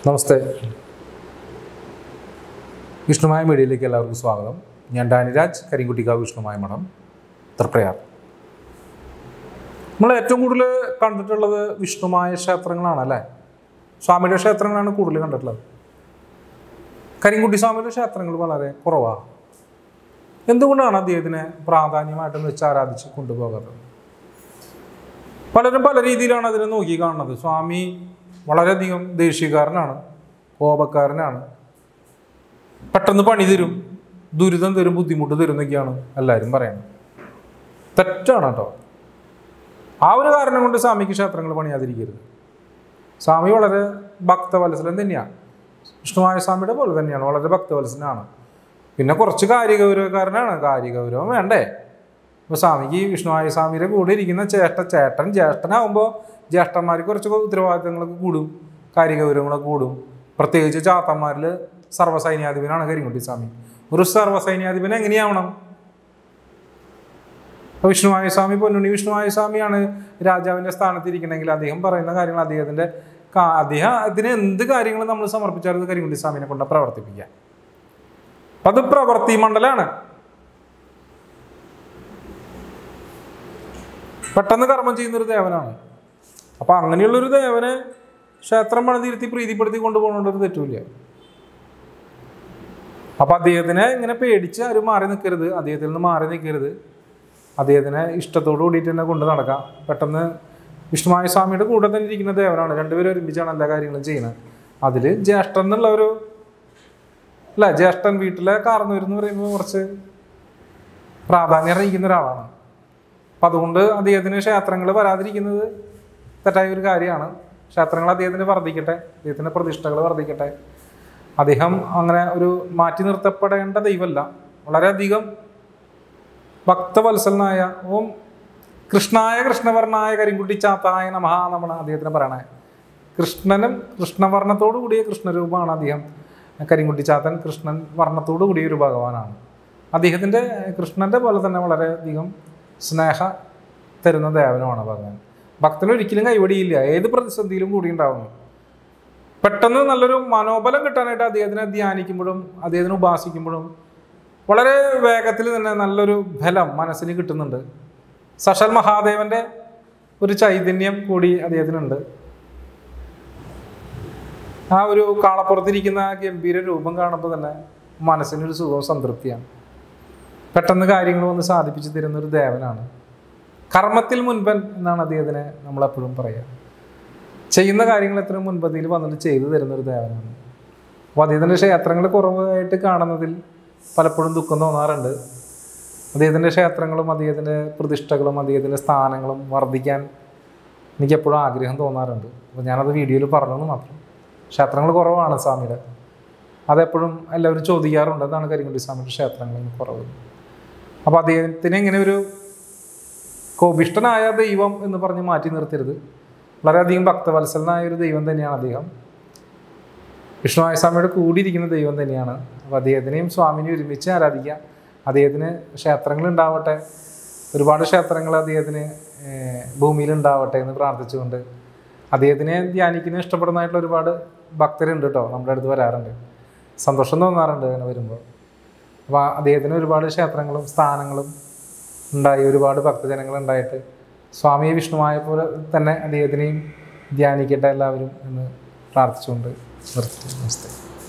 നമസ്തേ വിഷ്ണുമായ മീഡിയയിലേക്ക് എല്ലാവർക്കും സ്വാഗതം ഞാൻ ഡാനിരാജ് കരിങ്കുട്ടിക്കാവ് വിഷ്ണുമായ മഠം തൃപ്രയാർ നമ്മൾ ഏറ്റവും കൂടുതൽ കണ്ടിട്ടുള്ളത് വിഷ്ണുമായ ക്ഷേത്രങ്ങളാണ് അല്ലേ സ്വാമിയുടെ ക്ഷേത്രങ്ങളാണ് കൂടുതൽ കണ്ടിട്ടുള്ളത് കരിങ്കുട്ടി സ്വാമിയുടെ ക്ഷേത്രങ്ങൾ വളരെ കുറവാണ് എന്തുകൊണ്ടാണ് അദ്ദേഹത്തിനെ പ്രാധാന്യമായിട്ടും വെച്ച് ആരാധിച്ച് കൊണ്ടുപോകാത്തത് പലരും പല രീതിയിലാണ് അതിനെ നോക്കി കാണുന്നത് സ്വാമി വളരെയധികം ദേഷ്യക്കാരനാണ് കോപക്കാരനാണ് പെട്ടെന്ന് പണി തരും ദുരിതം തരും ബുദ്ധിമുട്ട് തരും എന്നൊക്കെയാണ് എല്ലാവരും പറയുന്നത് തെറ്റാണ് കേട്ടോ ആ ഒരു കാരണം കൊണ്ട് സ്വാമിക്ക് ക്ഷേത്രങ്ങൾ പണിയാതിരിക്കരുത് സ്വാമി വളരെ ഭക്തവത്സലൻ തന്നെയാണ് വിഷ്ണുമായ സ്വാമിയുടെ പോലെ തന്നെയാണ് വളരെ ഭക്തവത്സനാണ് പിന്നെ കുറച്ച് കാര്യഗൗരവക്കാരനാണ് കാര്യഗൗരവം വേണ്ടേ ഇപ്പോൾ സ്വാമിക്ക് വിഷ്ണുവായ സ്വാമിയുടെ കൂടെ ഇരിക്കുന്ന ചേട്ട ചേട്ടൻ ജ്യേഷ്ഠനാകുമ്പോൾ ജ്യേഷ്ഠന്മാർക്ക് കുറച്ച് ഉത്തരവാദിത്തങ്ങളൊക്കെ കൂടും കാര്യഗൗരവങ്ങളൊക്കെ കൂടും പ്രത്യേകിച്ച് ചാത്തന്മാരിൽ സർവ്വസൈന്യാധിപനാണ് കരിങ്കുട്ടി സ്വാമി ഒരു സർവ്വസൈന്യാധിപൻ എങ്ങനെയാവണം അപ്പോൾ വിഷ്ണുവായ സ്വാമി പൊന്നുണ്ണി വിഷ്ണുവായ സ്വാമിയാണ് രാജാവിൻ്റെ സ്ഥാനത്തിരിക്കണമെങ്കിൽ അദ്ദേഹം പറയുന്ന കാര്യങ്ങൾ അദ്ദേഹത്തിൻ്റെ കാ- അദ്ദേഹം അതിന് എന്ത് കാര്യങ്ങൾ നമ്മൾ സമർപ്പിച്ചാലും അത് കരിങ്കുട്ടി സ്വാമിനെ കൊണ്ട് പ്രവർത്തിപ്പിക്കാം അപ്പം അത് പ്രവൃത്തി മണ്ഡലമാണ് പെട്ടെന്ന് കർമ്മം ചെയ്യുന്നൊരു ദേവനാണ് അപ്പം അങ്ങനെയുള്ളൊരു ദേവനെ ക്ഷേത്രം പണിതിരുത്തി പ്രീതിപ്പെടുത്തി കൊണ്ടുപോകേണ്ട ഒരു തെറ്റുമില്ല അപ്പം അദ്ദേഹത്തിനെ ഇങ്ങനെ പേടിച്ച് ആരും മാറി നിൽക്കരുത് അദ്ദേഹത്തിൽ നിന്ന് മാറി നിൽക്കരുത് അദ്ദേഹത്തിനെ ഇഷ്ടത്തോടു കൂടിയിട്ട് തന്നെ കൊണ്ട് നടക്കാം പെട്ടെന്ന് വിഷ്ണുമായ സ്വാമിയുടെ കൂടെ തന്നെ ഇരിക്കുന്ന ദേവനാണ് രണ്ടുപേരും ഒരുമിച്ചാണ് എല്ലാ കാര്യങ്ങളും ചെയ്യുന്നത് അതിൽ ജ്യേഷ്ഠൻ എന്നുള്ള ഒരു അല്ല ജ്യേഷ്ഠൻ വീട്ടിലെ കാർന്നവരെന്ന് പറയുമ്പോൾ കുറച്ച് പ്രാധാന്യം അറിയിക്കുന്ന ഒരാളാണ് അപ്പം അതുകൊണ്ട് അദ്ദേഹത്തിന് ക്ഷേത്രങ്ങൾ വരാതിരിക്കുന്നത് തെറ്റായ ഒരു കാര്യമാണ് ക്ഷേത്രങ്ങൾ അദ്ദേഹത്തിന് വർദ്ധിക്കട്ടെ അദ്ദേഹത്തിൻ്റെ പ്രതിഷ്ഠകൾ വർദ്ധിക്കട്ടെ അദ്ദേഹം അങ്ങനെ ഒരു മാറ്റി നിർത്തപ്പെടേണ്ട ദൈവമല്ല വളരെയധികം ഭക്തവത്സലനായ ഓം കൃഷ്ണായ കൃഷ്ണവർണായ കരിങ്കുട്ടി ചാത്തായ നമഹ എന്നാണ് അദ്ദേഹത്തിന് പറയണേ കൃഷ്ണനും കൃഷ്ണവർണ്ണത്തോടു കൂടിയ കൃഷ്ണരൂപമാണ് അദ്ദേഹം കരിങ്കുട്ടി ചാത്തൻ കൃഷ്ണൻ വർണ്ണത്തോടു കൂടിയ ഒരു ഭഗവാനാണ് അദ്ദേഹത്തിൻ്റെ കൃഷ്ണൻ്റെ പോലെ തന്നെ വളരെയധികം സ്നേഹ തരുന്ന ദേവനുമാണ് ഭഗവാൻ ഭക്തന് ഒരിക്കലും കൈവടിയില്ല ഏത് പ്രതിസന്ധിയിലും കൂടി ഉണ്ടാവുന്നു പെട്ടെന്ന് നല്ലൊരു മനോബലം കിട്ടാനായിട്ട് അദ്ദേഹത്തിനെ ധ്യാനിക്കുമ്പോഴും അദ്ദേഹത്തിനെ ഉപാസിക്കുമ്പോഴും വളരെ വേഗത്തിൽ തന്നെ നല്ലൊരു ബലം മനസ്സിന് കിട്ടുന്നുണ്ട് സഷൽ മഹാദേവന്റെ ഒരു ചൈതന്യം കൂടി അദ്ദേഹത്തിനുണ്ട് ആ ഒരു കാളപ്പുറത്തിരിക്കുന്ന ആ ഗംഭീര രൂപം കാണുമ്പോൾ തന്നെ മനസ്സിനൊരു സുഖവും സംതൃപ്തിയാണ് പെട്ടെന്ന് കാര്യങ്ങൾ വന്ന് സാധിപ്പിച്ചു തരുന്ന ഒരു ദേവനാണ് കർമ്മത്തിൽ മുൻപൻ എന്നാണ് അദ്ദേഹത്തിനെ നമ്മളെപ്പോഴും പറയുക ചെയ്യുന്ന കാര്യങ്ങൾ എത്ര മുൻപതിയിൽ വന്നിട്ട് ചെയ്തു തരുന്ന ഒരു ദേവനാണ് അപ്പോൾ അദ്ദേഹത്തിൻ്റെ ക്ഷേത്രങ്ങൾ കുറവായിട്ട് കാണുന്നതിൽ പലപ്പോഴും ദുഃഖം തോന്നാറുണ്ട് അദ്ദേഹത്തിൻ്റെ ക്ഷേത്രങ്ങളും അദ്ദേഹത്തിൻ്റെ പ്രതിഷ്ഠകളും അദ്ദേഹത്തിൻ്റെ സ്ഥാനങ്ങളും വർദ്ധിക്കാൻ എനിക്കെപ്പോഴും ആഗ്രഹം തോന്നാറുണ്ട് അപ്പോൾ ഞാനത് വീഡിയോയിൽ പറഞ്ഞെന്ന് മാത്രം ക്ഷേത്രങ്ങൾ കുറവാണ് സ്വാമിയുടെ അതെപ്പോഴും എല്ലാവരും ചോദിക്കാറുണ്ട് അതാണ് കരിങ്കുട്ടി സ്വാമിയുടെ ക്ഷേത്രങ്ങളിൽ കുറവ് അപ്പോൾ അദ്ദേഹത്തിന് ഇങ്ങനെ ഒരു കോപിഷ്ടനായ ദൈവം എന്ന് പറഞ്ഞ് മാറ്റി നിർത്തരുത് വളരെയധികം ഭക്തവത്സലനായ ഒരു ദൈവം തന്നെയാണ് അദ്ദേഹം വിഷ്ണുവായ സ്വാമിയുടെ കൂടിയിരിക്കുന്ന ദൈവം തന്നെയാണ് അപ്പോൾ അദ്ദേഹത്തിനെയും സ്വാമിനെ ഒരുമിച്ച് ആരാധിക്കുക അദ്ദേഹത്തിന് ക്ഷേത്രങ്ങൾ ഉണ്ടാവട്ടെ ഒരുപാട് ക്ഷേത്രങ്ങൾ അദ്ദേഹത്തിന് ഏഹ്, ഭൂമിയിൽ ഉണ്ടാവട്ടെ എന്ന് പ്രാർത്ഥിച്ചുകൊണ്ട് അദ്ദേഹത്തിനെ ധ്യാനിക്കുന്ന ഇഷ്ടപ്പെടുന്നതായിട്ടുള്ള ഒരുപാട് ഭക്തരുണ്ട് കേട്ടോ നമ്മുടെ അടുത്ത് വരാറുണ്ട് സന്തോഷം തോന്നാറുണ്ട് അങ്ങനെ വരുമ്പോൾ അപ്പോൾ അദ്ദേഹത്തിന് ഒരുപാട് ക്ഷേത്രങ്ങളും സ്ഥാനങ്ങളും ഉണ്ടായി ഒരുപാട് ഭക്തജനങ്ങൾ ഉണ്ടായിട്ട് സ്വാമിയെ വിഷ്ണുമായ പോലെ തന്നെ അദ്ദേഹത്തിനെയും ധ്യാനിക്കട്ടെ എല്ലാവരും എന്ന് പ്രാർത്ഥിച്ചുകൊണ്ട് നിർത്തി നമസ്തേ